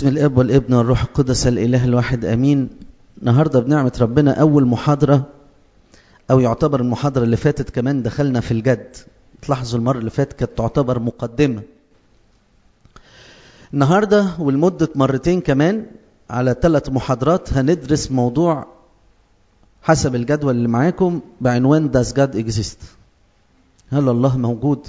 باسم الاب والابن والروح القدس الاله الواحد امين النهارده بنعمه ربنا اول محاضره او يعتبر المحاضره اللي فاتت كمان دخلنا في الجد تلاحظوا المره اللي فاتت كانت تعتبر مقدمه النهارده ولمده مرتين كمان على ثلاث محاضرات هندرس موضوع حسب الجدول اللي معاكم بعنوان Does God Exist هل الله موجود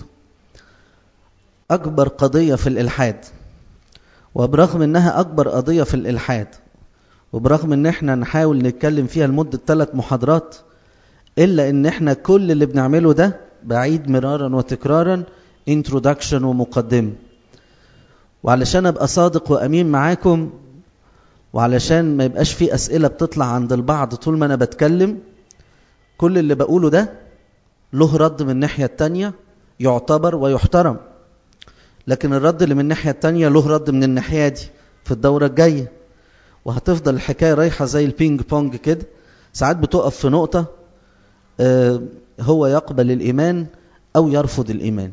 أكبر قضية في الإلحاد وبرغم إنها أكبر قضية في الإلحاد وبرغم إن إحنا نحاول نتكلم فيها لمدة ثلاث محاضرات إلا إن إحنا كل اللي بنعمله ده بعيد مرارا وتكرارا introduction ومقدمة وعلشان أبقى صادق وأمين معاكم وعلشان ما يبقاش في أسئلة بتطلع عند البعض طول ما أنا بتكلم كل اللي بقوله ده له رد من الناحية التانية يعتبر ويحترم لكن الرد اللي من الناحية التانية له رد من الناحية دي في الدورة الجاية وهتفضل الحكاية رايحة زي البينج بونج كده ساعات بتقف في نقطة آه هو يقبل الإيمان أو يرفض الإيمان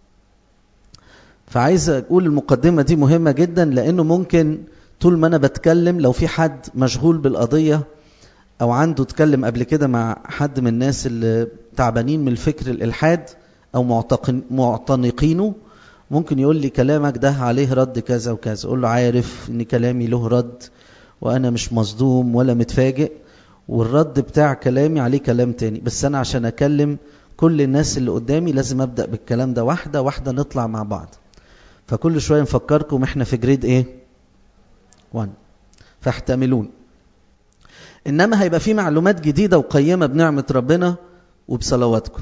فعايز أقول المقدمة دي مهمة جدا لأنه ممكن طول ما أنا بتكلم لو في حد مشغول بالقضية أو عنده اتكلم قبل كده مع حد من الناس اللي تعبانين من الفكر الإلحاد أو معتنقينه ممكن يقول لي كلامك ده عليه رد كذا وكذا اقول له عارف ان كلامي له رد وانا مش مصدوم ولا متفاجئ والرد بتاع كلامي عليه كلام تاني بس انا عشان اكلم كل الناس اللي قدامي لازم ابدا بالكلام ده واحده واحده نطلع مع بعض فكل شويه نفكركم احنا في جريد ايه 1 فاحتملون انما هيبقى في معلومات جديده وقيمه بنعمه ربنا وبصلواتكم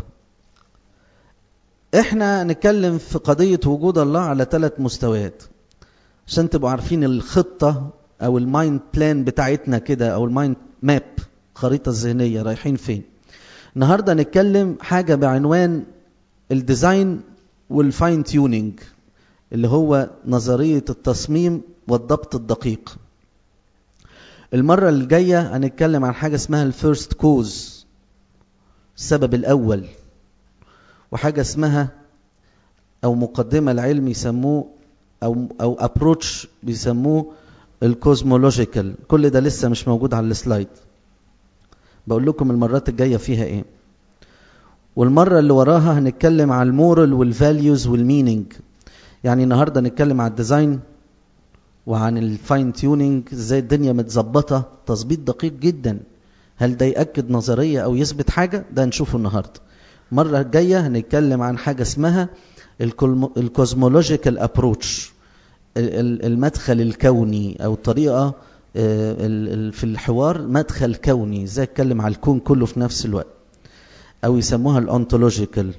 احنا نتكلم في قضية وجود الله على ثلاث مستويات عشان تبقوا عارفين الخطة او المايند بلان بتاعتنا كده او المايند ماب خريطة الذهنية رايحين فين النهاردة نتكلم حاجة بعنوان الديزاين والفاين تيونينج اللي هو نظرية التصميم والضبط الدقيق المرة الجاية هنتكلم عن حاجة اسمها الفيرست كوز السبب الأول وحاجة اسمها أو مقدمة العلم يسموه أو أو أبروتش بيسموه الكوزمولوجيكال كل ده لسه مش موجود على السلايد بقول لكم المرات الجاية فيها إيه والمرة اللي وراها هنتكلم على المورال والفاليوز والمينينج يعني النهارده نتكلم على الديزاين وعن الفاين تيونينج ازاي الدنيا متظبطه تظبيط دقيق جدا هل ده ياكد نظريه او يثبت حاجه ده نشوفه النهارده المرة الجاية هنتكلم عن حاجة اسمها الكوزمولوجيكال ابروتش المدخل الكوني او الطريقة في الحوار مدخل كوني ازاي اتكلم على الكون كله في نفس الوقت او يسموها الانتولوجيكال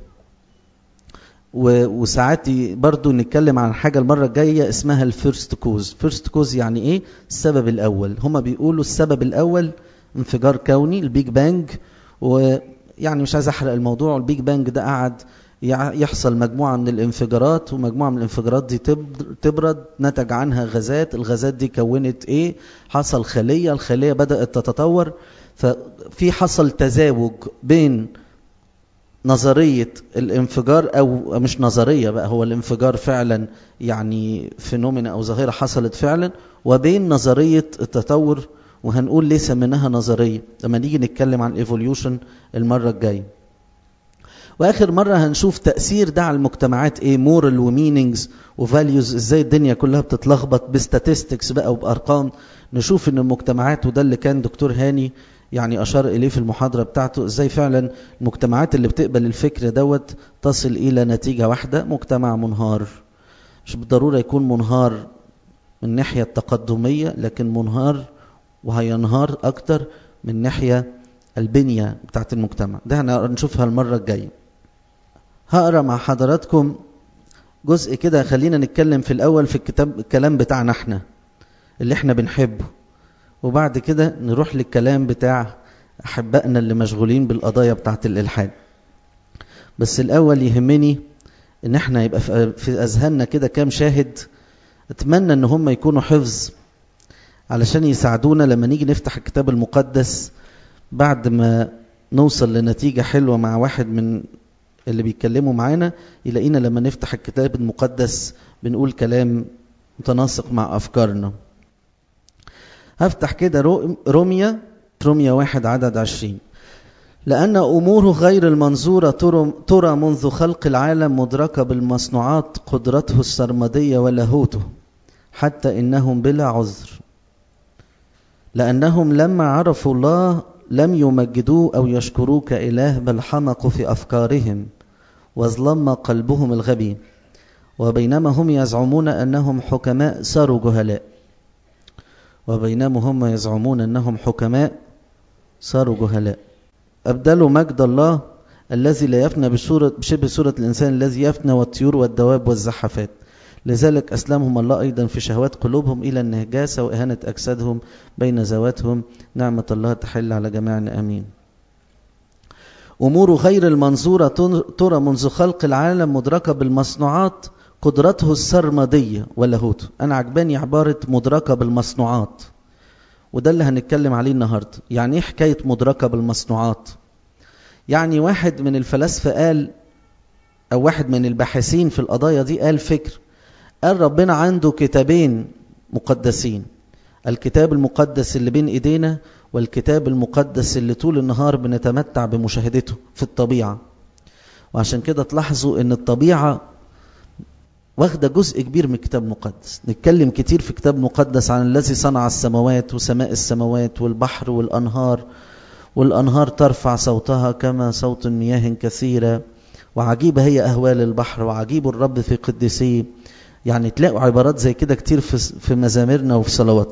وساعات برضو نتكلم عن حاجة المرة الجاية اسمها الفيرست كوز فيرست كوز يعني ايه السبب الاول هما بيقولوا السبب الاول انفجار كوني البيج بانج و يعني مش عايز احرق الموضوع البيج بانج ده قعد يحصل مجموعة من الانفجارات ومجموعة من الانفجارات دي تبرد نتج عنها غازات الغازات دي كونت ايه حصل خلية الخلية بدأت تتطور ففي حصل تزاوج بين نظرية الانفجار او مش نظرية بقى هو الانفجار فعلا يعني فينومينا او ظاهرة حصلت فعلا وبين نظرية التطور وهنقول ليه سميناها نظريه لما نيجي نتكلم عن الايفوليوشن المره الجايه واخر مره هنشوف تاثير ده على المجتمعات ايه مورال ومينينجز وفاليوز ازاي الدنيا كلها بتتلخبط بستاتستكس بقى وبارقام نشوف ان المجتمعات وده اللي كان دكتور هاني يعني اشار اليه في المحاضره بتاعته ازاي فعلا المجتمعات اللي بتقبل الفكر دوت تصل الى نتيجه واحده مجتمع منهار مش بالضروره يكون منهار من الناحيه التقدميه لكن منهار وهينهار أكتر من ناحية البنية بتاعت المجتمع ده هنشوفها المرة الجاية هقرا مع حضراتكم جزء كده خلينا نتكلم في الأول في الكتاب الكلام بتاعنا احنا اللي احنا بنحبه وبعد كده نروح للكلام بتاع أحبائنا اللي مشغولين بالقضايا بتاعت الإلحاد بس الأول يهمني إن احنا يبقى في أذهاننا كده كام شاهد أتمنى إن هم يكونوا حفظ علشان يساعدونا لما نيجي نفتح الكتاب المقدس بعد ما نوصل لنتيجة حلوة مع واحد من اللي بيتكلموا معانا يلاقينا لما نفتح الكتاب المقدس بنقول كلام متناسق مع أفكارنا هفتح كده روميا روميا واحد عدد عشرين لأن أموره غير المنظورة ترى منذ خلق العالم مدركة بالمصنوعات قدرته السرمدية ولاهوته حتى إنهم بلا عذر لأنهم لما عرفوا الله لم يمجدوه أو يشكروه كإله بل حمقوا في أفكارهم واظلم قلبهم الغبي وبينما هم يزعمون أنهم حكماء صاروا جهلاء وبينما هم يزعمون أنهم حكماء صاروا جهلاء أبدلوا مجد الله الذي لا يفنى بصورة بشبه صورة الإنسان الذي يفنى والطيور والدواب والزحفات لذلك أسلمهم الله أيضا في شهوات قلوبهم إلى النهجاسة وإهانة أجسادهم بين ذواتهم نعمة الله تحل على جميعنا أمين أمور غير المنظورة ترى منذ خلق العالم مدركة بالمصنوعات قدرته السرمدية ولاهوته أنا عجباني عبارة مدركة بالمصنوعات وده اللي هنتكلم عليه النهاردة يعني ايه حكاية مدركة بالمصنوعات يعني واحد من الفلاسفة قال أو واحد من الباحثين في القضايا دي قال فكر قال ربنا عنده كتابين مقدسين الكتاب المقدس اللي بين ايدينا والكتاب المقدس اللي طول النهار بنتمتع بمشاهدته في الطبيعة وعشان كده تلاحظوا ان الطبيعة واخدة جزء كبير من الكتاب المقدس نتكلم كتير في كتاب مقدس عن الذي صنع السماوات وسماء السماوات والبحر والأنهار والأنهار ترفع صوتها كما صوت مياه كثيرة وعجيبة هي أهوال البحر وعجيب الرب في قدسيه يعني تلاقوا عبارات زي كده كتير في في مزاميرنا وفي صلوات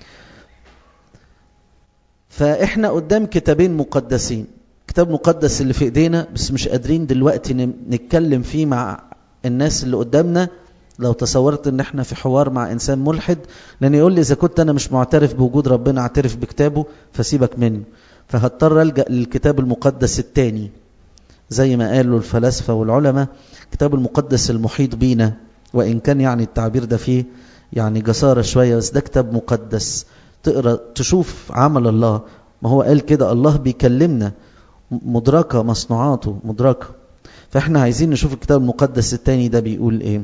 فاحنا قدام كتابين مقدسين كتاب مقدس اللي في ايدينا بس مش قادرين دلوقتي نتكلم فيه مع الناس اللي قدامنا لو تصورت ان احنا في حوار مع انسان ملحد لان يقول لي اذا كنت انا مش معترف بوجود ربنا اعترف بكتابه فسيبك منه فهضطر الجا للكتاب المقدس الثاني زي ما قالوا الفلاسفه والعلماء الكتاب المقدس المحيط بينا وإن كان يعني التعبير ده فيه يعني جسارة شوية بس ده كتاب مقدس تقرأ تشوف عمل الله ما هو قال كده الله بيكلمنا مدركة مصنوعاته مدركة فاحنا عايزين نشوف الكتاب المقدس التاني ده بيقول ايه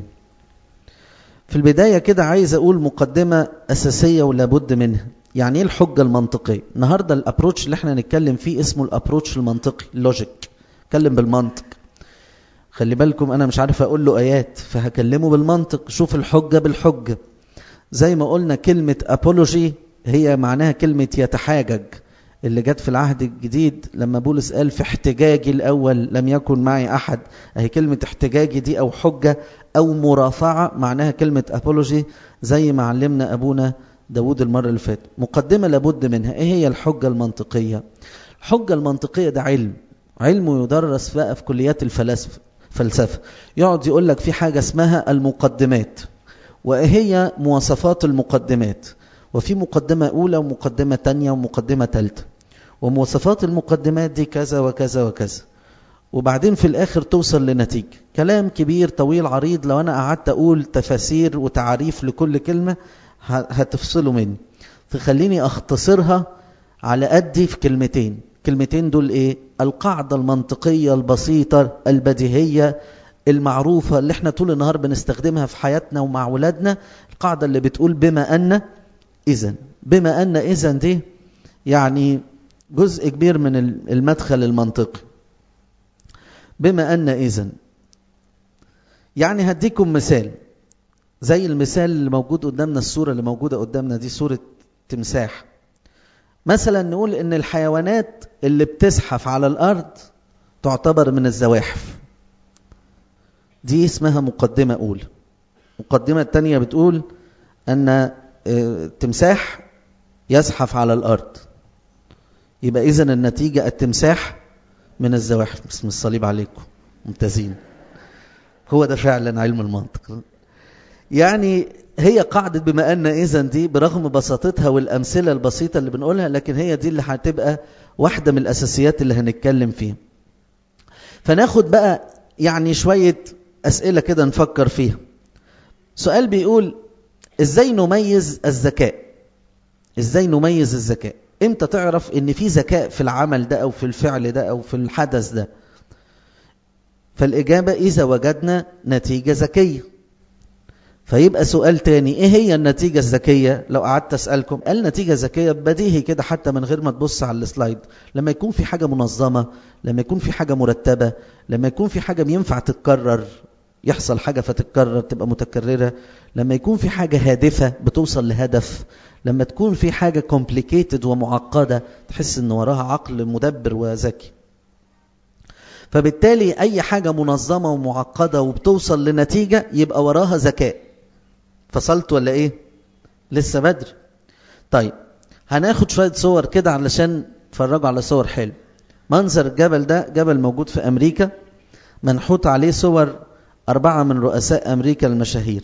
في البداية كده عايز اقول مقدمة اساسية ولابد منها يعني ايه الحجة المنطقية النهاردة الابروتش اللي احنا نتكلم فيه اسمه الابروتش المنطقي اللوجيك اتكلم بالمنطق خلي بالكم انا مش عارف اقول له ايات فهكلمه بالمنطق شوف الحجة بالحجة زي ما قلنا كلمة apology هي معناها كلمة يتحاجج اللي جت في العهد الجديد لما بولس قال في احتجاجي الأول لم يكن معي أحد أهي كلمة احتجاجي دي أو حجة أو مرافعة معناها كلمة apology زي ما علمنا أبونا داود المرة اللي فاتت مقدمة لابد منها إيه هي الحجة المنطقية الحجة المنطقية ده علم علم يدرس بقى في كليات الفلاسفة فلسفة يقعد يقول لك في حاجة اسمها المقدمات وهي مواصفات المقدمات وفي مقدمة أولى ومقدمة تانية ومقدمة تالتة ومواصفات المقدمات دي كذا وكذا وكذا وبعدين في الآخر توصل لنتيجة كلام كبير طويل عريض لو أنا قعدت أقول تفاسير وتعريف لكل كلمة هتفصلوا مني فخليني أختصرها على قدي في كلمتين كلمتين دول ايه القاعدة المنطقية البسيطة البديهية المعروفة اللي احنا طول النهار بنستخدمها في حياتنا ومع ولادنا القاعدة اللي بتقول بما أن إذن بما أن إذن دي يعني جزء كبير من المدخل المنطقي بما أن إذن يعني هديكم مثال زي المثال اللي موجود قدامنا الصورة اللي موجودة قدامنا دي صورة تمساح مثلا نقول ان الحيوانات اللي بتزحف على الارض تعتبر من الزواحف دي اسمها مقدمة اولى المقدمة الثانية بتقول ان التمساح يزحف على الارض يبقى اذا النتيجة التمساح من الزواحف بسم الصليب عليكم ممتازين هو ده فعلا علم المنطق يعني هي قاعدة بما أن إذن دي برغم بساطتها والأمثلة البسيطة اللي بنقولها لكن هي دي اللي هتبقى واحدة من الأساسيات اللي هنتكلم فيها فناخد بقى يعني شوية أسئلة كده نفكر فيها سؤال بيقول إزاي نميز الذكاء إزاي نميز الذكاء إمتى تعرف إن في ذكاء في العمل ده أو في الفعل ده أو في الحدث ده فالإجابة إذا وجدنا نتيجة ذكية فيبقى سؤال تاني ايه هي النتيجة الذكية لو قعدت اسألكم النتيجة الذكية بديهي كده حتى من غير ما تبص على السلايد لما يكون في حاجة منظمة لما يكون في حاجة مرتبة لما يكون في حاجة ينفع تتكرر يحصل حاجة فتتكرر تبقى متكررة لما يكون في حاجة هادفة بتوصل لهدف لما تكون في حاجة complicated ومعقدة تحس ان وراها عقل مدبر وذكي فبالتالي اي حاجة منظمة ومعقدة وبتوصل لنتيجة يبقى وراها ذكاء فصلت ولا ايه لسه بدري طيب هناخد شوية صور كده علشان تفرجوا على صور حلو منظر الجبل ده جبل موجود في امريكا منحوت عليه صور أربعة من رؤساء أمريكا المشاهير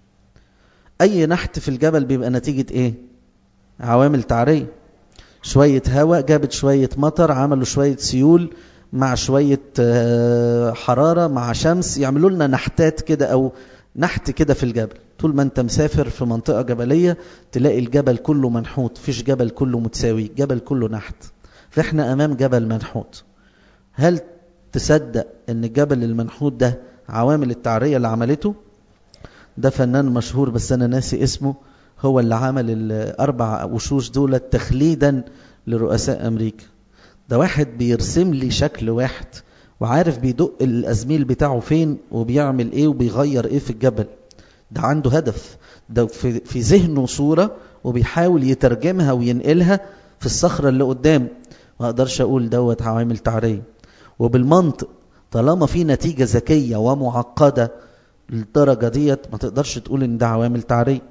أي نحت في الجبل بيبقى نتيجة إيه؟ عوامل تعرية شوية هواء جابت شوية مطر عملوا شوية سيول مع شوية حرارة مع شمس يعملوا لنا نحتات كده أو نحت كده في الجبل طول ما أنت مسافر في منطقة جبلية تلاقي الجبل كله منحوت فيش جبل كله متساوي جبل كله نحت فإحنا أمام جبل منحوت هل تصدق أن الجبل المنحوت ده عوامل التعرية اللي عملته ده فنان مشهور بس أنا ناسي اسمه هو اللي عمل الأربع وشوش دول تخليدا لرؤساء أمريكا ده واحد بيرسم لي شكل واحد وعارف بيدق الأزميل بتاعه فين وبيعمل ايه وبيغير ايه في الجبل ده عنده هدف ده في, في ذهنه صورة وبيحاول يترجمها وينقلها في الصخرة اللي قدام ما اقدرش اقول دوت عوامل تعرية وبالمنطق طالما في نتيجة ذكية ومعقدة للدرجة ديت ما تقدرش تقول ان ده عوامل تعرية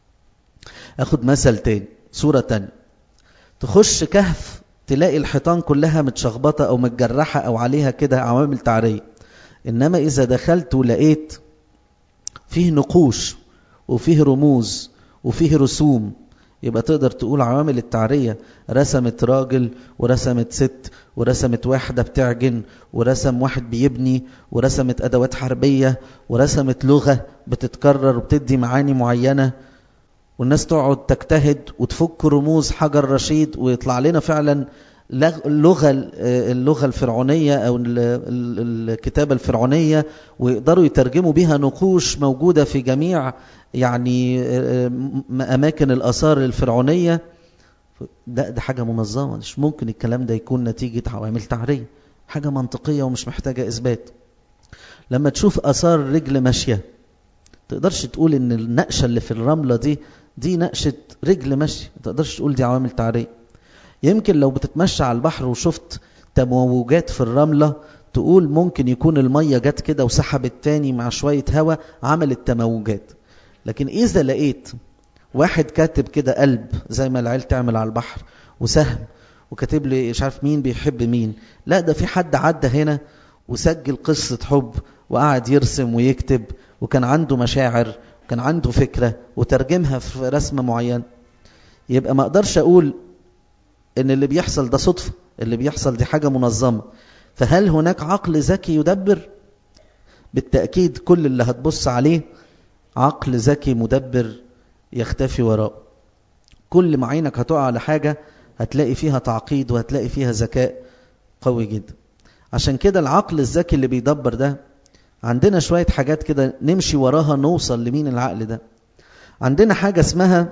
اخد مثل تاني صورة تانية تخش كهف تلاقي الحيطان كلها متشخبطة او متجرحة او عليها كده عوامل تعرية انما اذا دخلت ولقيت فيه نقوش وفيه رموز وفيه رسوم يبقى تقدر تقول عوامل التعرية رسمت راجل ورسمت ست ورسمت واحدة بتعجن ورسم واحد بيبني ورسمت أدوات حربية ورسمت لغة بتتكرر وبتدي معاني معينة والناس تقعد تجتهد وتفك رموز حجر رشيد ويطلع لنا فعلا اللغة اللغة الفرعونية أو الكتابة الفرعونية ويقدروا يترجموا بها نقوش موجودة في جميع يعني أماكن الآثار الفرعونية ده, ده حاجة منظمة مش ممكن الكلام ده يكون نتيجة عوامل تعرية حاجة منطقية ومش محتاجة إثبات لما تشوف آثار رجل ماشية تقدرش تقول إن النقشة اللي في الرملة دي دي نقشة رجل ماشية تقدرش تقول دي عوامل تعرية يمكن لو بتتمشى على البحر وشفت تموجات في الرملة تقول ممكن يكون المية جت كده وسحبت تاني مع شوية هواء عملت تموجات لكن إذا لقيت واحد كاتب كده قلب زي ما العيال تعمل على البحر وسهم وكاتب لي مش عارف مين بيحب مين لا ده في حد عدى هنا وسجل قصة حب وقعد يرسم ويكتب وكان عنده مشاعر وكان عنده فكرة وترجمها في رسمة معينة يبقى ما اقدرش اقول ان اللي بيحصل ده صدفة اللي بيحصل دي حاجة منظمة فهل هناك عقل ذكي يدبر بالتأكيد كل اللي هتبص عليه عقل ذكي مدبر يختفي وراءه كل ما عينك هتقع على حاجة هتلاقي فيها تعقيد وهتلاقي فيها ذكاء قوي جدا عشان كده العقل الذكي اللي بيدبر ده عندنا شوية حاجات كده نمشي وراها نوصل لمين العقل ده عندنا حاجة اسمها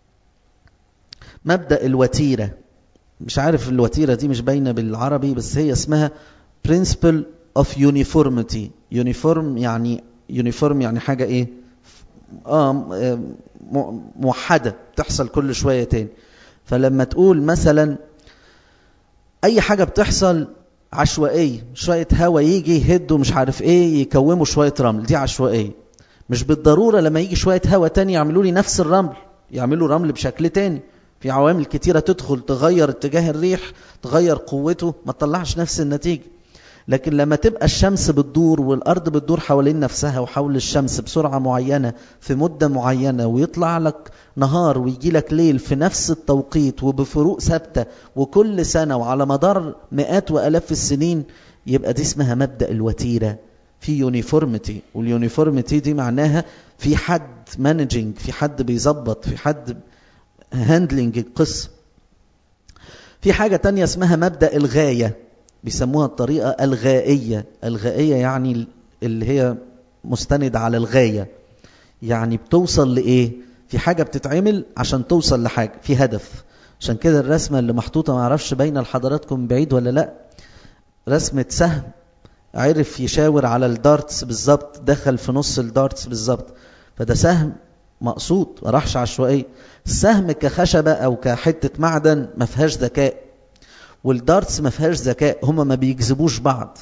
مبدأ الوتيرة مش عارف الوتيرة دي مش باينة بالعربي بس هي اسمها principle of uniformity uniform يعني uniform يعني حاجة ايه آه موحدة تحصل كل شوية تاني فلما تقول مثلا اي حاجة بتحصل عشوائية شوية هوا يجي يهدوا مش عارف ايه يكوموا شوية رمل دي عشوائية مش بالضرورة لما يجي شوية هوا تاني يعملوا لي نفس الرمل يعملوا رمل بشكل تاني في عوامل كتيرة تدخل تغير اتجاه الريح تغير قوته ما تطلعش نفس النتيجة لكن لما تبقى الشمس بتدور والأرض بتدور حوالين نفسها وحول الشمس بسرعة معينة في مدة معينة ويطلع لك نهار ويجي لك ليل في نفس التوقيت وبفروق ثابتة وكل سنة وعلى مدار مئات وألاف السنين يبقى دي اسمها مبدأ الوتيرة في يونيفورميتي واليونيفورميتي دي معناها في حد مانجينج في حد بيظبط في حد هاندلنج القصة في حاجة تانية اسمها مبدأ الغاية بيسموها الطريقة الغائية الغائية يعني اللي هي مستند على الغاية يعني بتوصل لإيه في حاجة بتتعمل عشان توصل لحاجة في هدف عشان كده الرسمة اللي محطوطة معرفش بين لحضراتكم بعيد ولا لا رسمة سهم عرف يشاور على الدارتس بالظبط دخل في نص الدارتس بالظبط فده سهم مقصود ما راحش عشوائي السهم كخشبة أو كحتة معدن ما فيهاش ذكاء والدارتس ما فيهاش ذكاء هما ما بيجذبوش بعض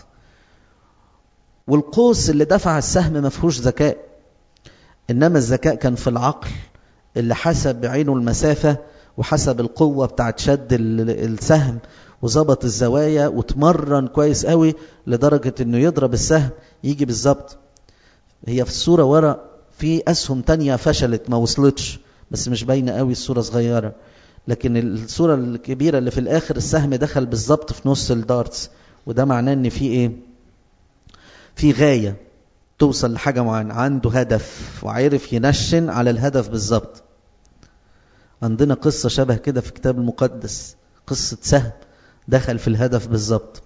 والقوس اللي دفع السهم ما فيهوش ذكاء إنما الذكاء كان في العقل اللي حسب بعينه المسافة وحسب القوة بتاعت شد السهم وظبط الزوايا وتمرن كويس قوي لدرجة انه يضرب السهم يجي بالظبط هي في الصورة ورا في اسهم تانية فشلت ما وصلتش بس مش باينة قوي الصورة صغيرة لكن الصورة الكبيرة اللي في الاخر السهم دخل بالظبط في نص الدارتس وده معناه ان في ايه في غاية توصل لحاجة معينة عنده هدف وعرف ينشن على الهدف بالظبط عندنا قصة شبه كده في الكتاب المقدس قصة سهم دخل في الهدف بالظبط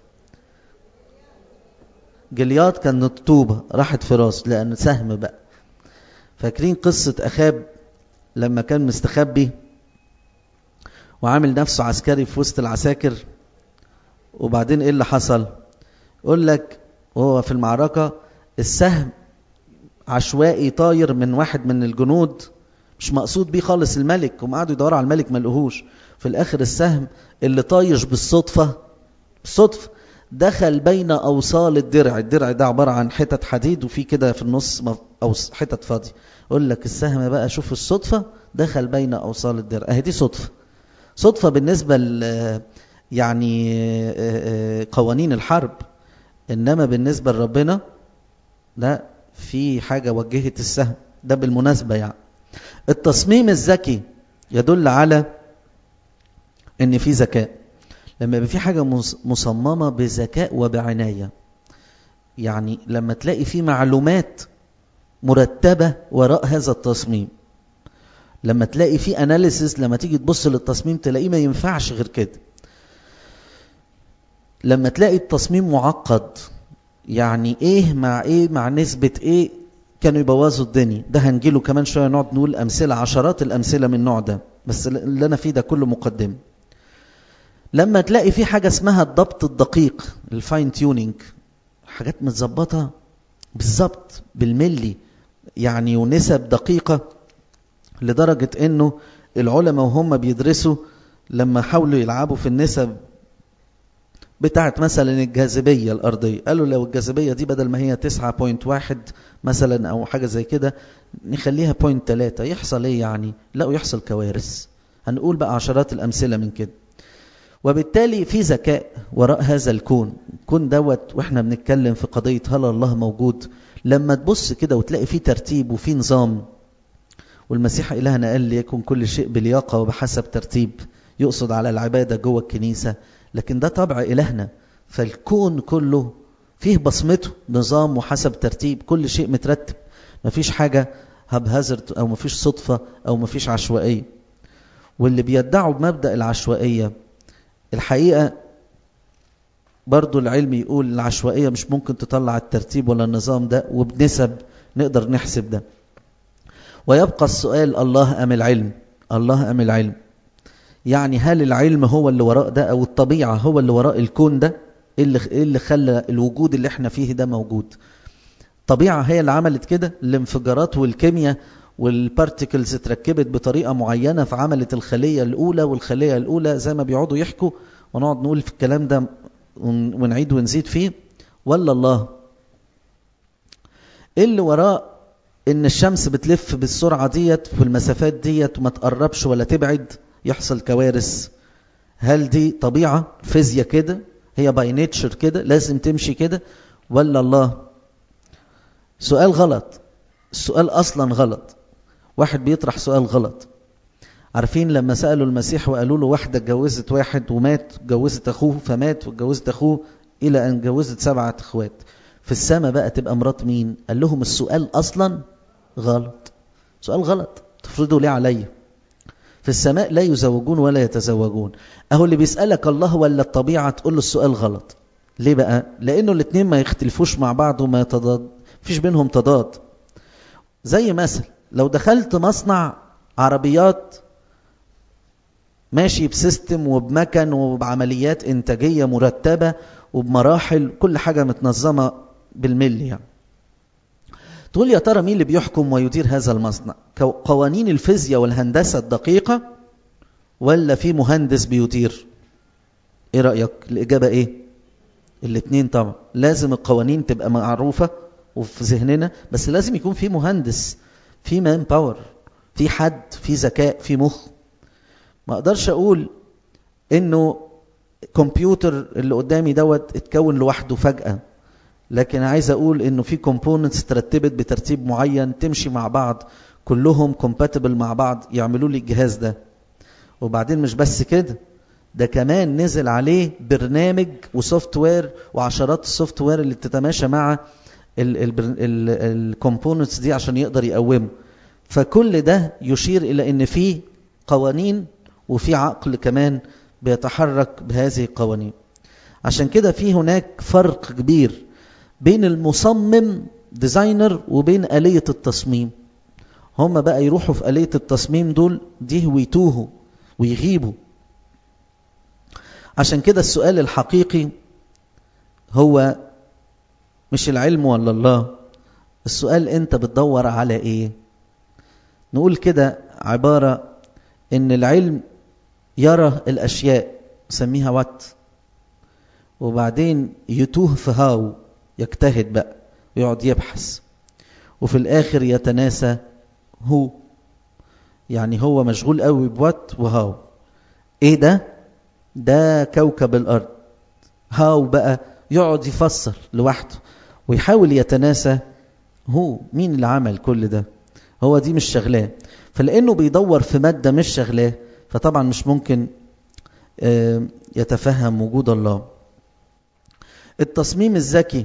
جلياد كانت طوبة راحت في راس لأن سهم بقى فاكرين قصة أخاب لما كان مستخبي وعامل نفسه عسكري في وسط العساكر وبعدين ايه اللي حصل يقول لك وهو في المعركة السهم عشوائي طاير من واحد من الجنود مش مقصود بيه خالص الملك هم قعدوا يدوروا على الملك ما لقوهوش في الاخر السهم اللي طايش بالصدفة بالصدفة دخل بين اوصال الدرع الدرع ده عبارة عن حتت حديد وفي كده في النص او حتت فاضية يقول لك السهم بقى شوف الصدفة دخل بين اوصال الدرع اهي دي صدفة صدفة بالنسبة ل يعني قوانين الحرب انما بالنسبة لربنا لا في حاجة وجهت السهم ده بالمناسبة يعني التصميم الذكي يدل على ان في ذكاء لما يبقى في حاجة مصممة بذكاء وبعناية يعني لما تلاقي في معلومات مرتبة وراء هذا التصميم لما تلاقي في اناليسيس لما تيجي تبص للتصميم تلاقيه ما ينفعش غير كده لما تلاقي التصميم معقد يعني ايه مع ايه مع نسبة ايه كانوا يبوظوا الدنيا ده هنجيله كمان شوية نقعد نقول أمثلة عشرات الأمثلة من النوع ده بس اللي أنا فيه ده كله مقدم لما تلاقي في حاجة اسمها الضبط الدقيق الفاين تيونينج حاجات متظبطة بالظبط بالملي يعني ونسب دقيقة لدرجة انه العلماء وهم بيدرسوا لما حاولوا يلعبوا في النسب بتاعت مثلا الجاذبية الأرضية قالوا لو الجاذبية دي بدل ما هي 9.1 مثلا أو حاجة زي كده نخليها 0.3 يحصل إيه يعني لا يحصل كوارث هنقول بقى عشرات الأمثلة من كده وبالتالي في ذكاء وراء هذا الكون كون دوت واحنا بنتكلم في قضية هل الله موجود لما تبص كده وتلاقي في ترتيب وفي نظام والمسيح إلهنا قال ليكن كل شيء بلياقة وبحسب ترتيب يقصد على العبادة جوه الكنيسة لكن ده طبع إلهنا فالكون كله فيه بصمته نظام وحسب ترتيب كل شيء مترتب مفيش حاجة هبهزرت أو مفيش صدفة أو مفيش عشوائية واللي بيدعوا بمبدأ العشوائية الحقيقة برضو العلم يقول العشوائية مش ممكن تطلع الترتيب ولا النظام ده وبنسب نقدر نحسب ده ويبقى السؤال الله أم العلم الله أم العلم يعني هل العلم هو اللي وراء ده أو الطبيعة هو اللي وراء الكون ده إيه اللي, إيه اللي خلى الوجود اللي احنا فيه ده موجود الطبيعة هي اللي عملت كده الانفجارات والكيمياء والبارتيكلز اتركبت بطريقة معينة فعملت الخلية الأولى والخلية الأولى زي ما بيقعدوا يحكوا ونقعد نقول في الكلام ده ونعيد ونزيد فيه ولا الله إيه اللي وراء ان الشمس بتلف بالسرعة ديت في المسافات ديت وما تقربش ولا تبعد يحصل كوارث هل دي طبيعة فيزياء كده هي باي نيتشر كده لازم تمشي كده ولا الله سؤال غلط السؤال اصلا غلط واحد بيطرح سؤال غلط عارفين لما سألوا المسيح وقالوا له واحدة اتجوزت واحد ومات اتجوزت اخوه فمات واتجوزت اخوه الى ان اتجوزت سبعة اخوات في السماء بقى تبقى مرات مين قال لهم السؤال اصلا غلط سؤال غلط تفرضوا ليه عليا في السماء لا يزوجون ولا يتزوجون اهو اللي بيسألك الله ولا الطبيعة تقول له السؤال غلط ليه بقى لانه الاثنين ما يختلفوش مع بعض وما يتضاد فيش بينهم تضاد زي مثل لو دخلت مصنع عربيات ماشي بسيستم وبمكن وبعمليات إنتاجية مرتبة وبمراحل كل حاجة متنظمة بالملي يعني. تقول يا ترى مين اللي بيحكم ويدير هذا المصنع قوانين الفيزياء والهندسة الدقيقة ولا في مهندس بيدير ايه رأيك الإجابة ايه الاثنين طبعا لازم القوانين تبقى معروفة وفي ذهننا بس لازم يكون في مهندس في مان باور في حد في ذكاء في مخ ما اقدرش اقول انه كمبيوتر اللي قدامي دوت اتكون لوحده فجأة لكن عايز اقول انه في كومبوننتس ترتبت بترتيب معين تمشي مع بعض كلهم كومباتبل مع بعض يعملوا لي الجهاز ده وبعدين مش بس كده ده كمان نزل عليه برنامج وسوفت وير وعشرات السوفت وير اللي بتتماشى مع الكومبوننتس دي عشان يقدر يقومه فكل ده يشير الى ان في قوانين وفي عقل كمان بيتحرك بهذه القوانين عشان كده في هناك فرق كبير بين المصمم ديزاينر وبين آلية التصميم هم بقى يروحوا في آلية التصميم دول دي ويتوهوا ويغيبوا عشان كده السؤال الحقيقي هو مش العلم ولا الله السؤال انت بتدور على ايه نقول كده عبارة ان العلم يرى الاشياء سميها وات وبعدين يتوه في هاو يجتهد بقى ويقعد يبحث وفي الاخر يتناسى هو يعني هو مشغول قوي بوات وهاو ايه ده ده كوكب الارض هاو بقى يقعد يفسر لوحده ويحاول يتناسى هو مين اللي عمل كل ده هو دي مش شغلاه فلانه بيدور في ماده مش شغلاه فطبعا مش ممكن يتفهم وجود الله التصميم الذكي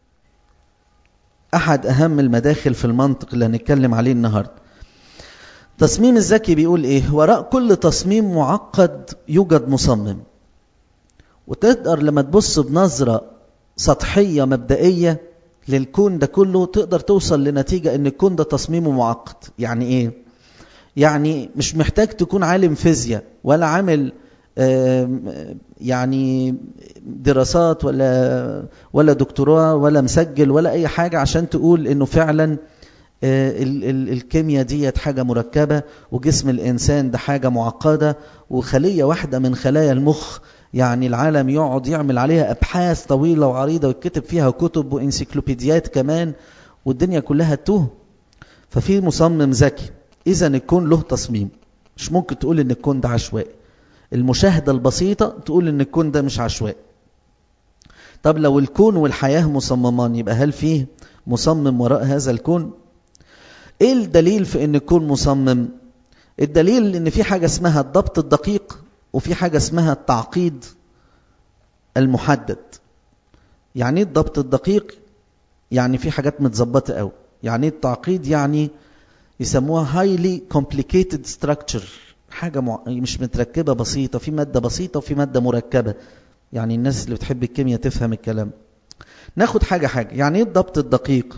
احد اهم المداخل في المنطق اللي هنتكلم عليه النهارده التصميم الذكي بيقول ايه وراء كل تصميم معقد يوجد مصمم وتقدر لما تبص بنظرة سطحية مبدئية للكون ده كله تقدر توصل لنتيجة ان الكون ده تصميمه معقد يعني ايه يعني مش محتاج تكون عالم فيزياء ولا عامل يعني دراسات ولا ولا دكتوراه ولا مسجل ولا اي حاجة عشان تقول انه فعلا الكيمياء ديت حاجة مركبة وجسم الإنسان ده حاجة معقدة وخلية واحدة من خلايا المخ يعني العالم يقعد يعمل عليها أبحاث طويلة وعريضة ويكتب فيها كتب وإنسيكلوبيديات كمان والدنيا كلها توه ففي مصمم ذكي إذا الكون له تصميم مش ممكن تقول إن الكون ده عشوائي المشاهدة البسيطة تقول إن الكون ده مش عشوائي طب لو الكون والحياة مصممان يبقى هل فيه مصمم وراء هذا الكون ايه الدليل في ان الكون مصمم الدليل ان في حاجة اسمها الضبط الدقيق وفي حاجة اسمها التعقيد المحدد يعني ايه الضبط الدقيق يعني في حاجات متظبطة قوي يعني ايه التعقيد يعني يسموها highly complicated structure حاجة مع... مش متركبة بسيطة في مادة بسيطة وفي مادة مركبة يعني الناس اللي بتحب الكيمياء تفهم الكلام ناخد حاجة حاجة يعني ايه الضبط الدقيق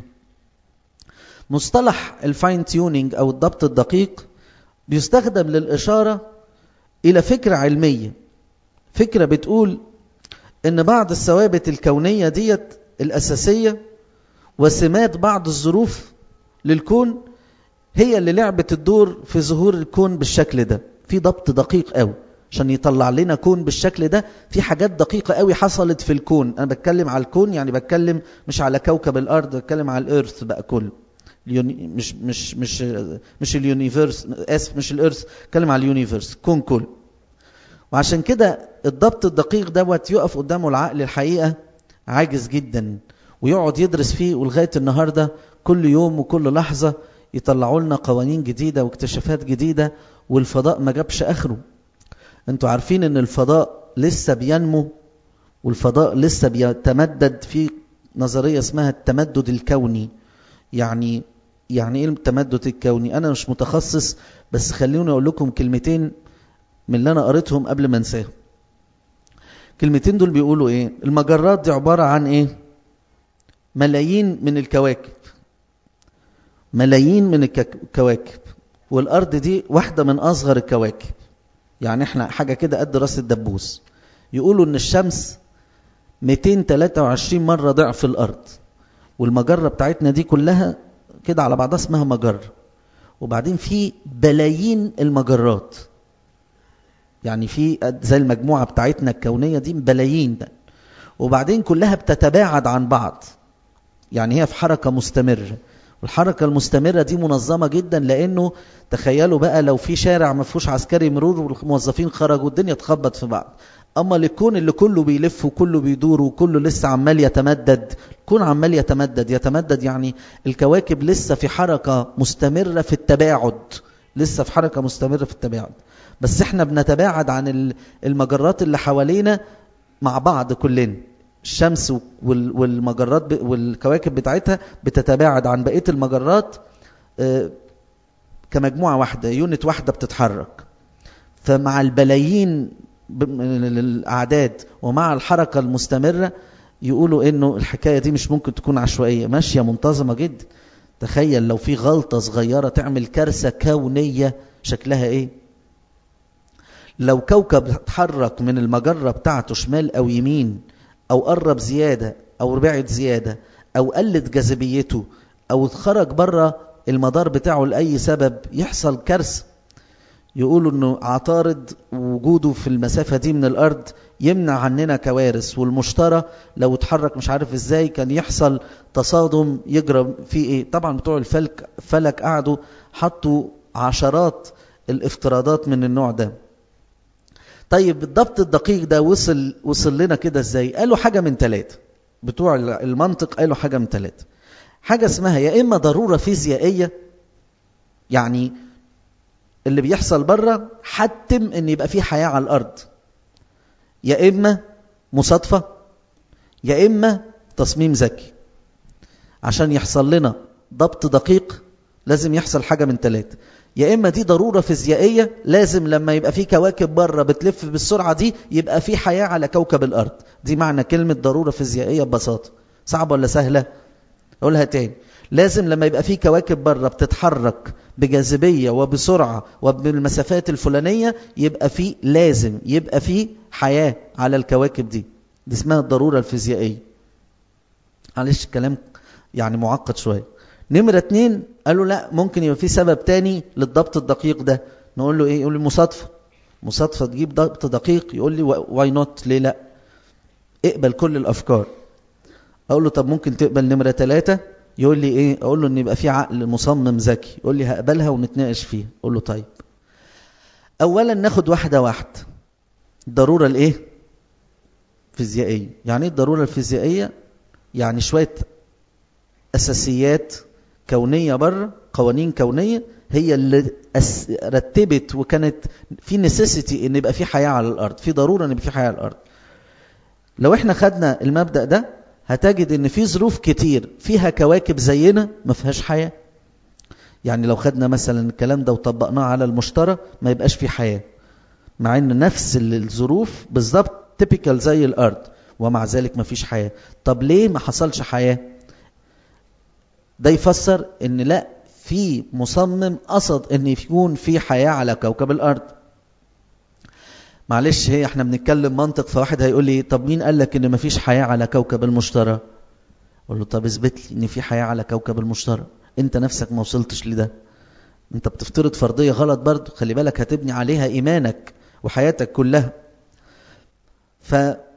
مصطلح الفاين تيونينج او الضبط الدقيق بيستخدم للإشارة إلى فكرة علمية فكرة بتقول إن بعض الثوابت الكونية ديت الأساسية وسمات بعض الظروف للكون هي اللي لعبت الدور في ظهور الكون بالشكل ده في ضبط دقيق قوي عشان يطلع لنا كون بالشكل ده في حاجات دقيقة قوي حصلت في الكون أنا بتكلم على الكون يعني بتكلم مش على كوكب الأرض بتكلم على الإيرث بقى كله مش مش مش مش اليونيفيرس اسف مش الارث اتكلم على اليونيفيرس كون كل وعشان كده الضبط الدقيق دوت يقف قدامه العقل الحقيقه عاجز جدا ويقعد يدرس فيه ولغايه النهارده كل يوم وكل لحظه يطلعوا لنا قوانين جديده واكتشافات جديده والفضاء ما جابش اخره انتوا عارفين ان الفضاء لسه بينمو والفضاء لسه بيتمدد في نظريه اسمها التمدد الكوني يعني يعني ايه التمدد الكوني انا مش متخصص بس خلوني اقول لكم كلمتين من اللي انا قريتهم قبل ما انساهم كلمتين دول بيقولوا ايه المجرات دي عباره عن ايه ملايين من الكواكب ملايين من الكواكب والأرض دي واحدة من أصغر الكواكب يعني احنا حاجة كده قد راس الدبوس يقولوا ان الشمس 223 مرة ضعف الأرض والمجرة بتاعتنا دي كلها كده على بعضها اسمها مجرة وبعدين في بلايين المجرات يعني في زي المجموعة بتاعتنا الكونية دي بلايين ده وبعدين كلها بتتباعد عن بعض يعني هي في حركة مستمرة والحركة المستمرة دي منظمة جدا لأنه تخيلوا بقى لو في شارع ما فيهوش عسكري مرور والموظفين خرجوا الدنيا تخبط في بعض أما الكون اللي كله بيلف وكله بيدور وكله لسه عمال يتمدد الكون عمال يتمدد يتمدد يعني الكواكب لسه في حركة مستمرة في التباعد لسه في حركة مستمرة في التباعد بس احنا بنتباعد عن المجرات اللي حوالينا مع بعض كلنا الشمس والمجرات والكواكب بتاعتها بتتباعد عن بقية المجرات كمجموعة واحدة يونت واحدة بتتحرك فمع البلايين من الأعداد ومع الحركة المستمرة يقولوا إنه الحكاية دي مش ممكن تكون عشوائية ماشية منتظمة جدا تخيل لو في غلطة صغيرة تعمل كارثة كونية شكلها إيه لو كوكب اتحرك من المجرة بتاعته شمال أو يمين أو قرب زيادة أو بعد زيادة أو قلت جاذبيته أو خرج بره المدار بتاعه لأي سبب يحصل كارثة يقولوا انه عطارد وجوده في المسافة دي من الارض يمنع عننا كوارث والمشترى لو اتحرك مش عارف ازاي كان يحصل تصادم يجرى فيه ايه طبعا بتوع الفلك فلك قعدوا حطوا عشرات الافتراضات من النوع ده طيب الضبط الدقيق ده وصل وصل لنا كده ازاي قالوا حاجة من ثلاثة بتوع المنطق قالوا حاجة من ثلاثة حاجة اسمها يا إما ضرورة فيزيائية يعني اللي بيحصل بره حتم ان يبقى في حياة على الأرض يا إما مصادفة يا إما تصميم ذكي عشان يحصل لنا ضبط دقيق لازم يحصل حاجة من ثلاثة يا إما دي ضرورة فيزيائية لازم لما يبقى في كواكب بره بتلف بالسرعة دي يبقى في حياة على كوكب الأرض دي معنى كلمة ضرورة فيزيائية ببساطة صعبة ولا سهلة أقولها تاني لازم لما يبقى في كواكب بره بتتحرك بجاذبية وبسرعة وبالمسافات الفلانية يبقى في لازم يبقى في حياة على الكواكب دي دي اسمها الضرورة الفيزيائية معلش الكلام يعني معقد شوية نمرة اتنين قالوا لا ممكن يبقى في سبب تاني للضبط الدقيق ده نقول له ايه يقول لي مصادفة مصادفة تجيب ضبط دقيق يقول لي واي نوت ليه لا اقبل كل الافكار اقول له طب ممكن تقبل نمرة ثلاثة يقول لي ايه اقول له ان يبقى في عقل مصمم ذكي يقول لي هقبلها ونتناقش فيها اقول له طيب اولا ناخد واحدة واحدة الضرورة الايه فيزيائية يعني ايه الضرورة الفيزيائية يعني شوية اساسيات كونية بره قوانين كونية هي اللي أس... رتبت وكانت في نسيسيتي ان يبقى في حياة على الارض في ضرورة ان يبقى في حياة على الارض لو احنا خدنا المبدأ ده هتجد ان في ظروف كتير فيها كواكب زينا ما فيهاش حياة يعني لو خدنا مثلا الكلام ده وطبقناه على المشترى ما يبقاش في حياة مع ان نفس الظروف بالظبط تيبيكال زي الارض ومع ذلك ما فيش حياة طب ليه ما حصلش حياة ده يفسر ان لا في مصمم قصد ان يكون في حياة على كوكب الارض معلش هي احنا بنتكلم منطق فواحد هيقول لي طب مين قال لك ان مفيش حياة على كوكب المشتري اقول له طب اثبت لي ان في حياة على كوكب المشتري انت نفسك ما وصلتش لده انت بتفترض فرضية غلط برضه خلي بالك هتبني عليها ايمانك وحياتك كلها ف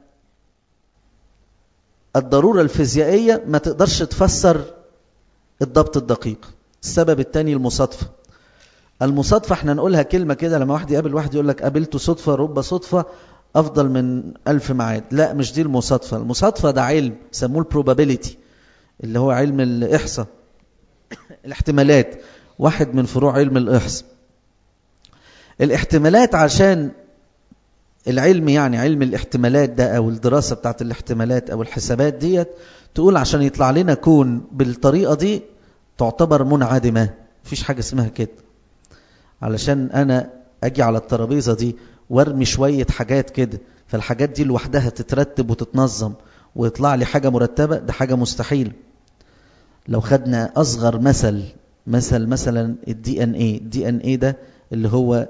الضرورة الفيزيائية ما تقدرش تفسر الضبط الدقيق السبب الثاني المصادفة المصادفة احنا نقولها كلمة كده لما واحد يقابل واحد يقول لك قابلته صدفة رب صدفة أفضل من ألف معاد لا مش دي المصادفة المصادفة ده علم سموه البروبابيليتي اللي هو علم الإحصاء الاحتمالات واحد من فروع علم الإحصاء الاحتمالات عشان العلم يعني علم الاحتمالات ده أو الدراسة بتاعت الاحتمالات أو الحسابات ديت تقول عشان يطلع لنا كون بالطريقة دي تعتبر منعدمة مفيش حاجة اسمها كده علشان انا اجي على الترابيزه دي وارمي شويه حاجات كده فالحاجات دي لوحدها تترتب وتتنظم ويطلع لي حاجه مرتبه ده حاجه مستحيل لو خدنا اصغر مثل مثل مثلا الدي ان ايه الدي ان ايه ده اللي هو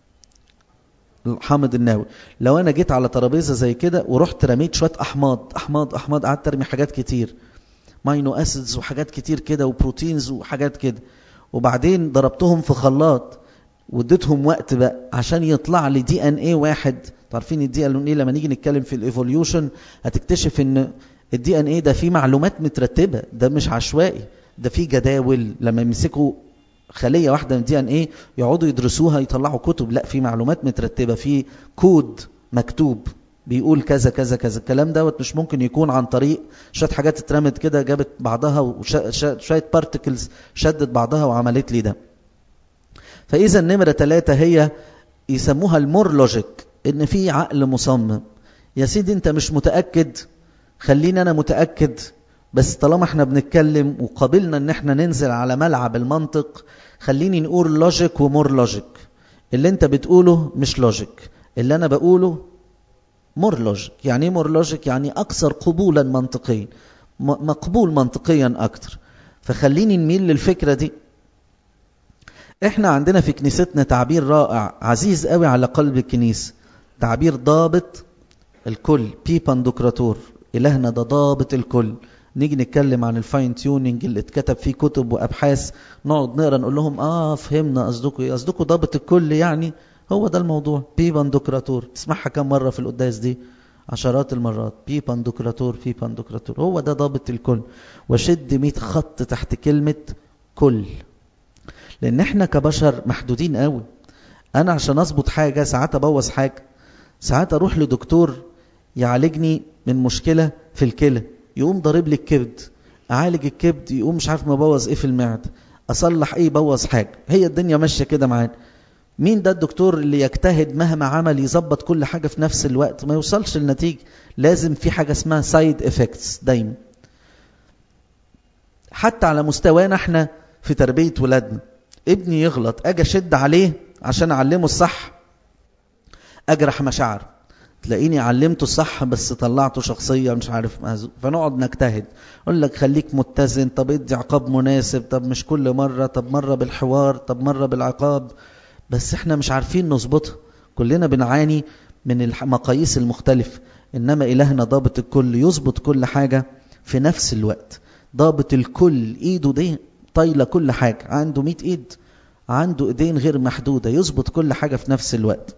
الحامض النووي لو انا جيت على ترابيزه زي كده ورحت رميت شويه احماض احماض احماض قعدت ارمي حاجات كتير ماينو اسيدز وحاجات كتير كده وبروتينز وحاجات كده وبعدين ضربتهم في خلاط واديتهم وقت بقى عشان يطلع لي دي ان ايه واحد عارفين الدي ان ايه لما نيجي نتكلم في الايفوليوشن هتكتشف ان الدي ان ايه ده فيه معلومات مترتبه ده مش عشوائي ده فيه جداول لما يمسكوا خليه واحده من دي ان ايه يقعدوا يدرسوها يطلعوا كتب لا في معلومات مترتبه في كود مكتوب بيقول كذا كذا كذا الكلام دوت مش ممكن يكون عن طريق شويه حاجات اترمت كده جابت بعضها وشويه بارتكلز شدت بعضها وعملت لي ده فاذا النمره ثلاثة هي يسموها المور لوجيك ان في عقل مصمم يا سيدي انت مش متاكد خليني انا متاكد بس طالما احنا بنتكلم وقابلنا ان احنا ننزل على ملعب المنطق خليني نقول لوجيك ومور لوجيك اللي انت بتقوله مش لوجيك اللي انا بقوله مور لوجيك يعني ايه مور لوجيك يعني اكثر قبولا منطقيا مقبول منطقيا اكتر فخليني نميل للفكره دي احنا عندنا في كنيستنا تعبير رائع عزيز قوي على قلب الكنيسه تعبير ضابط الكل بي باندوكراتور الهنا ده ضابط الكل نيجي نتكلم عن الفاين تيوننج اللي اتكتب فيه كتب وابحاث نقعد نقرا نقول لهم اه فهمنا قصدكم ايه قصدكم ضابط الكل يعني هو ده الموضوع بي باندوكراتور تسمعها كم مره في القداس دي عشرات المرات بي باندوكراتور بي باندوكراتور هو ده ضابط الكل وشد 100 خط تحت كلمه كل لان احنا كبشر محدودين قوي انا عشان اظبط حاجه ساعات ابوظ حاجه ساعات اروح لدكتور يعالجني من مشكله في الكلى يقوم ضارب لي الكبد اعالج الكبد يقوم مش عارف مبوظ ايه في المعده اصلح ايه يبوظ حاجه هي الدنيا ماشيه كده معانا مين ده الدكتور اللي يجتهد مهما عمل يظبط كل حاجه في نفس الوقت ما يوصلش لنتيجه لازم في حاجه اسمها سايد افكتس دايما حتى على مستوانا احنا في تربيه ولادنا ابني يغلط اجي اشد عليه عشان اعلمه الصح اجرح مشاعره تلاقيني علمته الصح بس طلعته شخصية مش عارف مهزوق فنقعد نجتهد اقول لك خليك متزن طب ادي عقاب مناسب طب مش كل مرة طب مرة بالحوار طب مرة بالعقاب بس احنا مش عارفين نظبطها كلنا بنعاني من المقاييس المختلفة انما الهنا ضابط الكل يظبط كل حاجة في نفس الوقت ضابط الكل ايده دي طايلة كل حاجة عنده 100 ايد عنده ايدين غير محدودة يظبط كل حاجة في نفس الوقت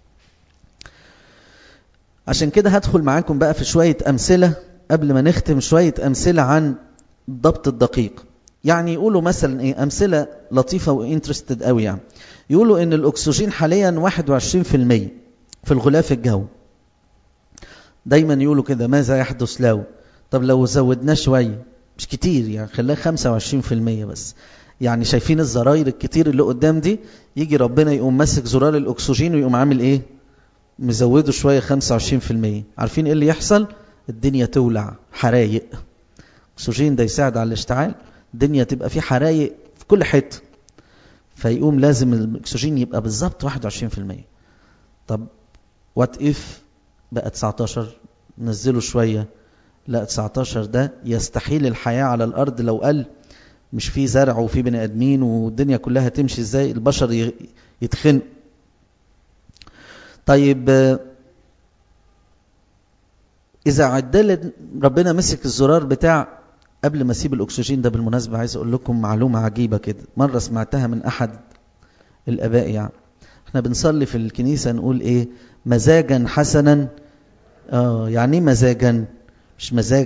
عشان كده هدخل معاكم بقى في شوية أمثلة قبل ما نختم شوية أمثلة عن الضبط الدقيق يعني يقولوا مثلا ايه أمثلة لطيفة وانترستد قوي يعني يقولوا إن الأكسجين حاليا 21% في الغلاف الجوي دايما يقولوا كده ماذا يحدث لو طب لو زودناه شوية مش كتير يعني خلاه 25% بس يعني شايفين الزراير الكتير اللي قدام دي يجي ربنا يقوم ماسك زرار الأكسجين ويقوم عامل ايه مزوده شوية 25% عارفين ايه اللي يحصل الدنيا تولع حرايق اكسجين ده يساعد على الاشتعال الدنيا تبقى في حرايق في كل حته فيقوم لازم الاكسجين يبقى بالظبط 21% طب وات اف بقى 19 نزله شويه لا 19 ده يستحيل الحياه على الارض لو قل مش في زرع وفي بني ادمين والدنيا كلها تمشي ازاي البشر يتخنق طيب إذا عدلت ربنا مسك الزرار بتاع قبل ما اسيب الاكسجين ده بالمناسبه عايز اقول لكم معلومه عجيبه كده مره سمعتها من احد الاباء يعني احنا بنصلي في الكنيسه نقول ايه مزاجا حسنا اه يعني ايه مزاجا مش مزاج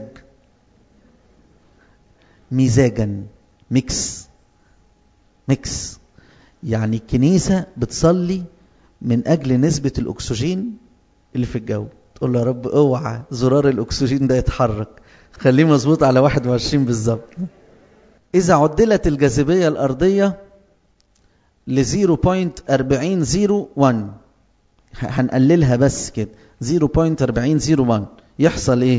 مزاجا ميكس ميكس يعني الكنيسه بتصلي من اجل نسبه الاكسجين اللي في الجو تقول له يا رب اوعى زرار الاكسجين ده يتحرك خليه مظبوط على 21 بالظبط اذا عدلت الجاذبيه الارضيه ل 0.4001 هنقللها بس كده 0.4001 يحصل ايه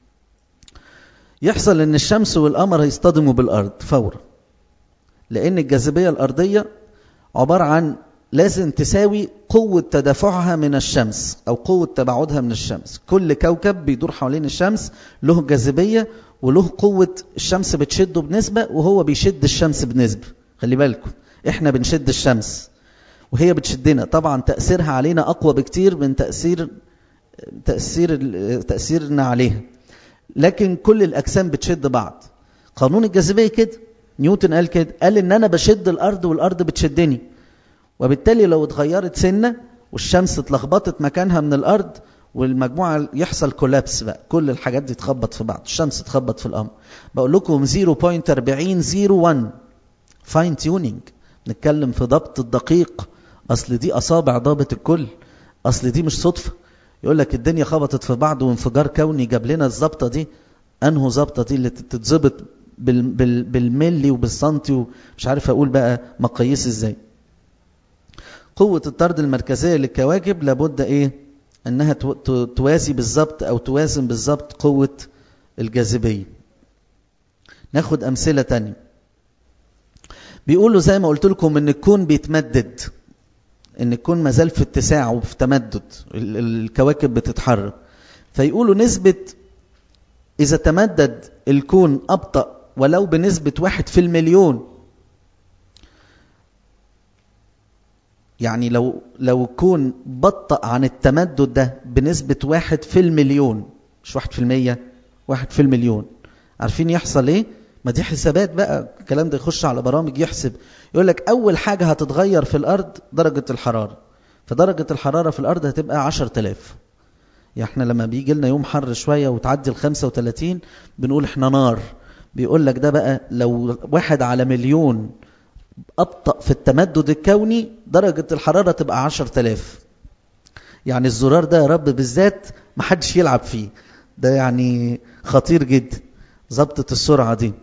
يحصل ان الشمس والقمر هيصطدموا بالارض فورا لان الجاذبيه الارضيه عباره عن لازم تساوي قوة تدافعها من الشمس أو قوة تباعدها من الشمس كل كوكب بيدور حوالين الشمس له جاذبية وله قوة الشمس بتشده بنسبة وهو بيشد الشمس بنسبة خلي بالكم احنا بنشد الشمس وهي بتشدنا طبعا تأثيرها علينا أقوى بكتير من تأثير تأثير تأثيرنا عليها لكن كل الأجسام بتشد بعض قانون الجاذبية كده نيوتن قال كده قال إن أنا بشد الأرض والأرض بتشدني وبالتالي لو اتغيرت سنة والشمس اتلخبطت مكانها من الأرض والمجموعة يحصل كولابس بقى كل الحاجات دي تخبط في بعض الشمس تخبط في القمر بقول لكم 0.4001 فاين تيونينج نتكلم في ضبط الدقيق أصل دي أصابع ضابط الكل أصل دي مش صدفة يقول لك الدنيا خبطت في بعض وانفجار كوني جاب لنا الظبطة دي أنهو ظبطة دي اللي تتظبط بال بال بالملي وبالسنتي ومش عارف أقول بقى مقاييس إزاي قوة الطرد المركزية للكواكب لابد إيه أنها توازي بالظبط أو توازن بالظبط قوة الجاذبية ناخد أمثلة تانية بيقولوا زي ما قلت لكم ان الكون بيتمدد ان الكون مازال في اتساع وفي تمدد الكواكب بتتحرك فيقولوا نسبة إذا تمدد الكون أبطأ ولو بنسبة واحد في المليون يعني لو لو الكون بطأ عن التمدد ده بنسبة واحد في المليون مش واحد في المية واحد في المليون عارفين يحصل ايه؟ ما دي حسابات بقى الكلام ده يخش على برامج يحسب يقول لك أول حاجة هتتغير في الأرض درجة الحرارة فدرجة الحرارة في الأرض هتبقى 10000 يعني احنا لما بيجي لنا يوم حر شوية وتعدي ال 35 بنقول احنا نار بيقول لك ده بقى لو واحد على مليون أبطأ في التمدد الكوني درجة الحرارة تبقى 10000 يعني الزرار ده يا رب بالذات ما حدش يلعب فيه ده يعني خطير جدا ضبطة السرعة دي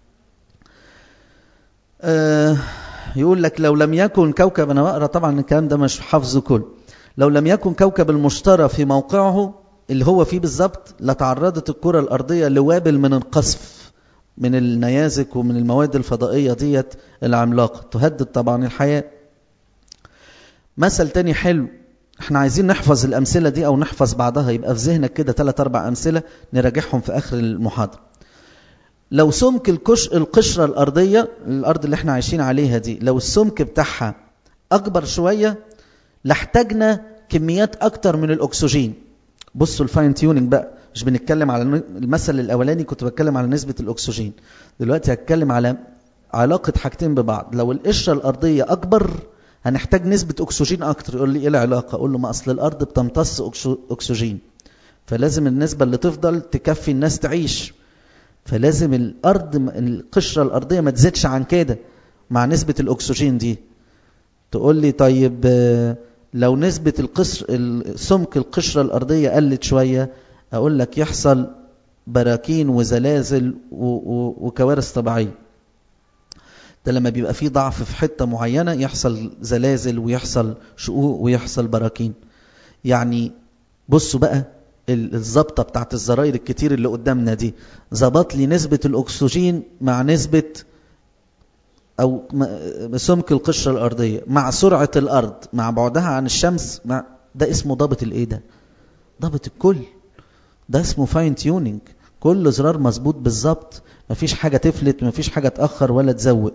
آه يقول لك لو لم يكن كوكب انا بقرا طبعا الكلام ده مش حافظه كله لو لم يكن كوكب المشتري في موقعه اللي هو فيه بالظبط لتعرضت الكرة الأرضية لوابل من القصف من النيازك ومن المواد الفضائية ديت العملاقة تهدد طبعا الحياة مثل تاني حلو احنا عايزين نحفظ الأمثلة دي أو نحفظ بعضها يبقى في ذهنك كده ثلاث أربع أمثلة نراجعهم في آخر المحاضرة لو سمك الكش القشرة الأرضية الأرض اللي احنا عايشين عليها دي لو السمك بتاعها أكبر شوية لاحتاجنا كميات أكتر من الأكسجين بصوا الفاين تيونينج بقى مش بنتكلم على المثل الأولاني كنت بتكلم على نسبة الأكسجين دلوقتي هتكلم على علاقة حاجتين ببعض لو القشرة الأرضية أكبر هنحتاج نسبة أكسجين أكتر يقول لي إيه العلاقة أقول له ما أصل الأرض بتمتص أكسجين فلازم النسبة اللي تفضل تكفي الناس تعيش فلازم الأرض القشرة الأرضية ما تزيدش عن كده مع نسبة الأكسجين دي تقول لي طيب لو نسبة القشر سمك القشرة الأرضية قلت شوية أقول لك يحصل براكين وزلازل وكوارث طبيعية ده لما بيبقى فيه ضعف في حتة معينة يحصل زلازل ويحصل شقوق ويحصل براكين يعني بصوا بقى الزبطة بتاعت الزراير الكتير اللي قدامنا دي ظبط لي نسبة الأكسجين مع نسبة أو سمك القشرة الأرضية مع سرعة الأرض مع بعدها عن الشمس مع ده اسمه ضابط الإيه ده ضابط الكل ده اسمه فاين تيونينج كل زرار مظبوط بالظبط مفيش حاجة تفلت مفيش حاجة تأخر ولا تزود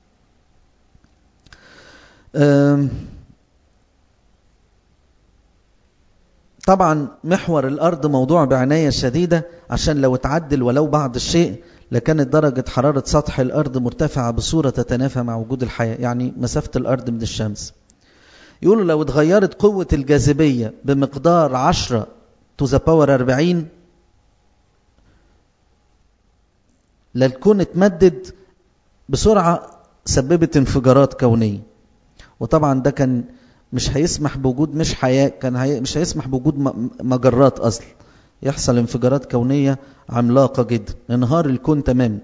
طبعا محور الأرض موضوع بعناية شديدة عشان لو تعدل ولو بعض الشيء لكانت درجة حرارة سطح الأرض مرتفعة بصورة تتنافى مع وجود الحياة يعني مسافة الأرض من الشمس يقولوا لو اتغيرت قوة الجاذبية بمقدار 10 to the power 40 للكون اتمدد بسرعة سببت انفجارات كونية وطبعا ده كان مش هيسمح بوجود مش حياة كان هي مش هيسمح بوجود مجرات أصل يحصل انفجارات كونية عملاقة جدا انهار الكون تماما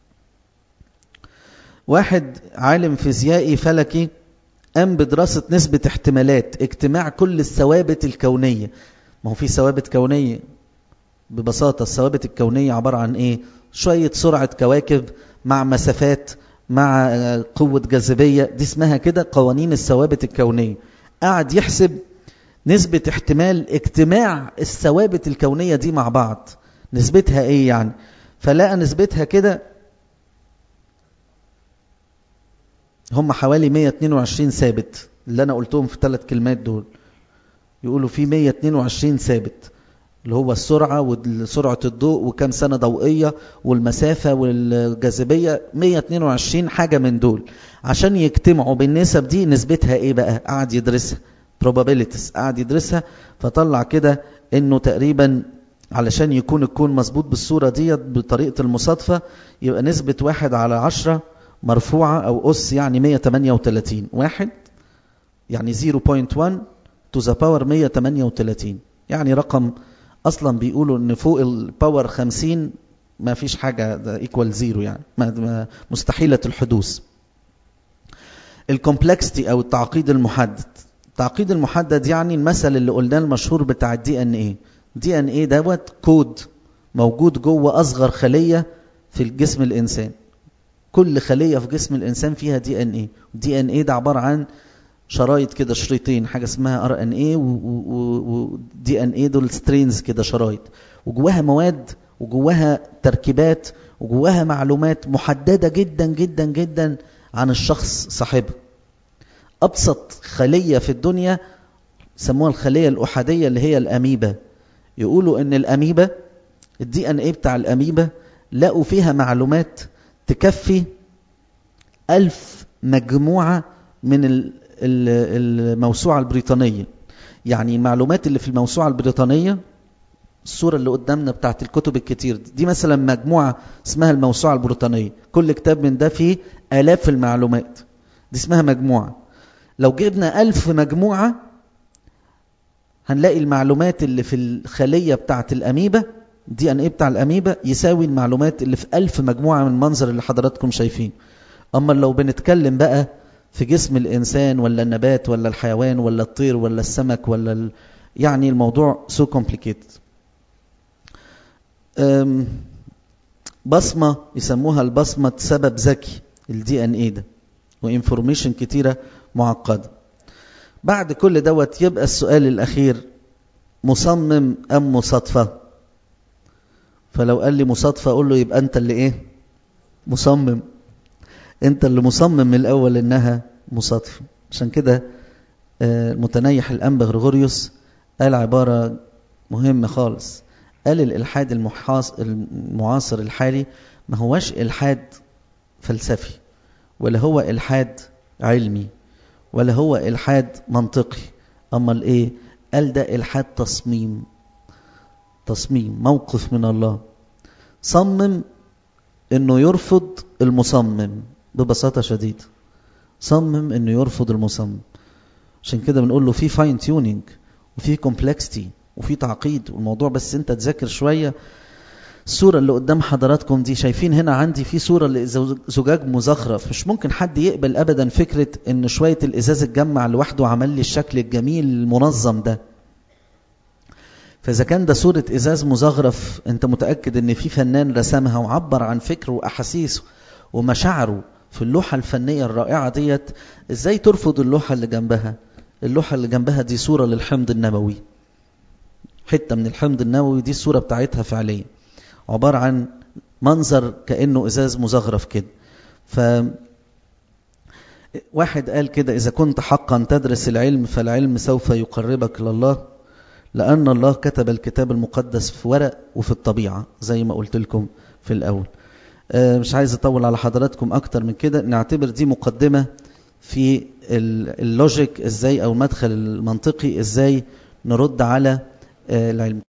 واحد عالم فيزيائي فلكي قام بدراسة نسبة احتمالات اجتماع كل الثوابت الكونية ما هو في ثوابت كونية ببساطة الثوابت الكونية عبارة عن ايه شوية سرعة كواكب مع مسافات مع قوة جاذبية دي اسمها كده قوانين الثوابت الكونية قاعد يحسب نسبة احتمال اجتماع الثوابت الكونية دي مع بعض نسبتها ايه يعني فلقى نسبتها كده هم حوالي 122 ثابت اللي انا قلتهم في ثلاث كلمات دول يقولوا في 122 ثابت اللي هو السرعة وسرعة الضوء وكم سنة ضوئية والمسافة والجاذبية 122 حاجة من دول عشان يجتمعوا بالنسب دي نسبتها ايه بقى قعد يدرسها probabilities قعد يدرسها فطلع كده انه تقريبا علشان يكون الكون مظبوط بالصورة ديت بطريقة المصادفة يبقى نسبة واحد على عشرة مرفوعة أو أس يعني 138 واحد يعني 0.1 to the power 138 يعني رقم أصلا بيقولوا إن فوق الباور 50 ما فيش حاجة ده equal زيرو يعني ما مستحيلة الحدوث الكومبلكستي أو التعقيد المحدد التعقيد المحدد يعني المثل اللي قلناه المشهور بتاع الدي ان ايه دي ان ايه دوت كود موجود جوه اصغر خليه في الجسم الانسان كل خليه في جسم الانسان فيها دي ان ايه دي ان ايه ده عباره عن شرايط كده شريطين حاجه اسمها ار ان ايه ودي ان ايه دول سترينز كده شرايط وجواها مواد وجواها تركيبات وجواها معلومات محدده جدا جدا جدا عن الشخص صاحبها ابسط خليه في الدنيا سموها الخليه الاحاديه اللي هي الاميبا يقولوا ان الاميبا الدي ان ايه بتاع الاميبا لقوا فيها معلومات تكفي ألف مجموعة من الموسوعة البريطانية يعني المعلومات اللي في الموسوعة البريطانية الصورة اللي قدامنا بتاعت الكتب الكتير دي مثلا مجموعة اسمها الموسوعة البريطانية كل كتاب من ده فيه آلاف المعلومات دي اسمها مجموعة لو جبنا ألف مجموعة هنلاقي المعلومات اللي في الخلية بتاعت الأميبا دي ان ايه بتاع الأميبا يساوي المعلومات اللي في ألف مجموعة من المنظر اللي حضراتكم شايفين أما لو بنتكلم بقى في جسم الإنسان ولا النبات ولا الحيوان ولا الطير ولا السمك ولا ال... يعني الموضوع سو so complicated بصمة يسموها البصمة سبب ذكي الدي ان ايه ده وانفورميشن كتيرة معقدة بعد كل دوت يبقى السؤال الأخير مصمم أم مصادفة فلو قال لي مصادفة أقول له يبقى أنت اللي إيه مصمم أنت اللي مصمم من الأول إنها مصادفة عشان كده المتنيح الأنبا غريغوريوس قال عبارة مهمة خالص قال الإلحاد المعاصر الحالي ما هوش إلحاد فلسفي ولا هو إلحاد علمي ولا هو إلحاد منطقي أما الإيه قال ده إلحاد تصميم تصميم موقف من الله صمم انه يرفض المصمم ببساطة شديدة صمم انه يرفض المصمم عشان كده بنقول له في فاين تيونينج وفي كومبلكستي وفي تعقيد والموضوع بس انت تذاكر شوية الصورة اللي قدام حضراتكم دي شايفين هنا عندي في صورة لزجاج مزخرف مش ممكن حد يقبل ابدا فكرة ان شوية الازاز اتجمع لوحده عمل لي الشكل الجميل المنظم ده فإذا كان ده صورة إزاز مزخرف أنت متأكد أن في فنان رسمها وعبر عن فكره وأحاسيسه ومشاعره في اللوحة الفنية الرائعة ديت إزاي ترفض اللوحة اللي جنبها اللوحة اللي جنبها دي صورة للحمض النووي حتة من الحمض النووي دي الصورة بتاعتها فعليا عبارة عن منظر كأنه إزاز مزخرف كده ف واحد قال كده إذا كنت حقا تدرس العلم فالعلم سوف يقربك لله لأن الله كتب الكتاب المقدس في ورق وفي الطبيعة زي ما قلت لكم في الأول مش عايز أطول على حضراتكم أكتر من كده نعتبر دي مقدمة في اللوجيك إزاي أو المدخل المنطقي إزاي نرد على العلم